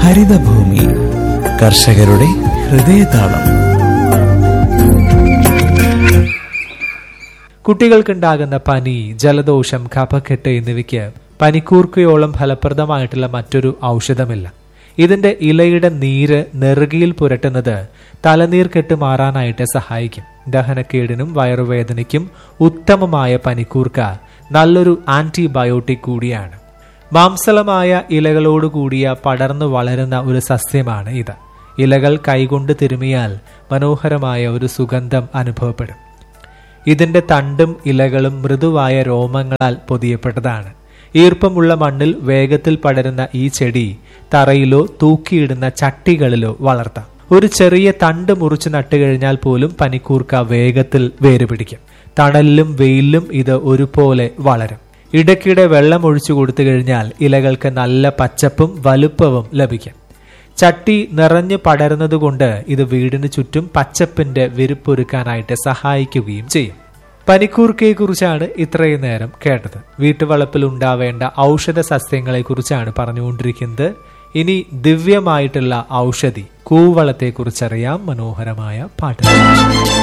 ഹരിതഭൂമി കർഷകരുടെ ഹൃദയതാളം കുട്ടികൾക്കുണ്ടാകുന്ന പനി ജലദോഷം കഫക്കെട്ട് എന്നിവയ്ക്ക് പനിക്കൂർക്കയോളം ഫലപ്രദമായിട്ടുള്ള മറ്റൊരു ഔഷധമില്ല ഇതിന്റെ ഇലയുടെ നീര് നെറുകയിൽ പുരട്ടുന്നത് തലനീർക്കെട്ട് മാറാനായിട്ട് സഹായിക്കും ദഹനക്കേടിനും വയറുവേദനയ്ക്കും ഉത്തമമായ പനിക്കൂർക്ക നല്ലൊരു ആന്റിബയോട്ടിക് കൂടിയാണ് മാംസളമായ ഇലകളോട് കൂടിയ പടർന്നു വളരുന്ന ഒരു സസ്യമാണ് ഇത് ഇലകൾ കൈകൊണ്ട് തിരുമിയാൽ മനോഹരമായ ഒരു സുഗന്ധം അനുഭവപ്പെടും ഇതിന്റെ തണ്ടും ഇലകളും മൃദുവായ രോമങ്ങളാൽ പൊതിയപ്പെട്ടതാണ് ഈർപ്പമുള്ള മണ്ണിൽ വേഗത്തിൽ പടരുന്ന ഈ ചെടി തറയിലോ തൂക്കിയിടുന്ന ചട്ടികളിലോ വളർത്താം ഒരു ചെറിയ തണ്ട് മുറിച്ച് നട്ടുകഴിഞ്ഞാൽ പോലും പനിക്കൂർക്ക വേഗത്തിൽ വേരുപിടിക്കും തണലിലും വെയിലിലും ഇത് ഒരുപോലെ വളരും ഇടയ്ക്കിടെ വെള്ളം ഒഴിച്ചു കൊടുത്തു കഴിഞ്ഞാൽ ഇലകൾക്ക് നല്ല പച്ചപ്പും വലുപ്പവും ലഭിക്കും ചട്ടി നിറഞ്ഞു പടരുന്നതുകൊണ്ട് ഇത് വീടിന് ചുറ്റും പച്ചപ്പിന്റെ വിരിപ്പൊരുക്കാനായിട്ട് സഹായിക്കുകയും ചെയ്യും പനിക്കൂർക്കയെ കുറിച്ചാണ് ഇത്രയും നേരം കേട്ടത് വീട്ടുവളപ്പിൽ ഉണ്ടാവേണ്ട ഔഷധ സസ്യങ്ങളെ കുറിച്ചാണ് പറഞ്ഞുകൊണ്ടിരിക്കുന്നത് ഇനി ദിവ്യമായിട്ടുള്ള ഔഷധി കൂവളത്തെ കുറിച്ചറിയാം മനോഹരമായ പാട്ട്